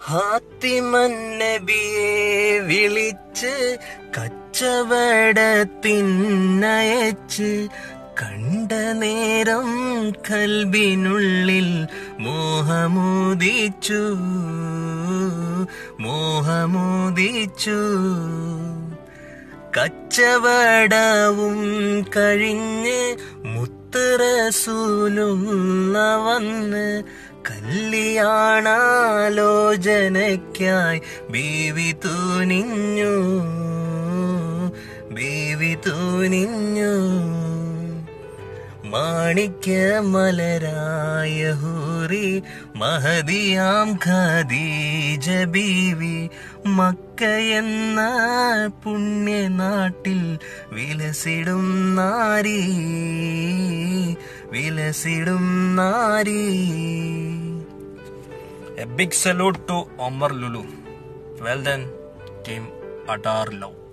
ഹാത്തിമൻ നബിയെ വിളിച്ച് കച്ചവടത്തിനയച്ച് കണ്ട നേരം കൽബിനുള്ളിൽ മോഹമോദിച്ചു മോഹമോദിച്ചു കച്ചവടവും കഴിഞ്ഞ് മുത്തറസൂലുള്ള വന്ന് കല്യാണാലോചനയ്ക്കായി ബീവി തൂനിഞ്ഞു ബീവി തൂനിഞ്ഞു മാണിക്യ മലരായ ഹൂറി മഹദിയാം ഖദീജ ബീവി മക്ക എന്ന പുണ്യനാട്ടിൽ വിലസിടും നാരി വിലസിടും നാരി A big salute to Omar Lulu. Well done, team Adar Love.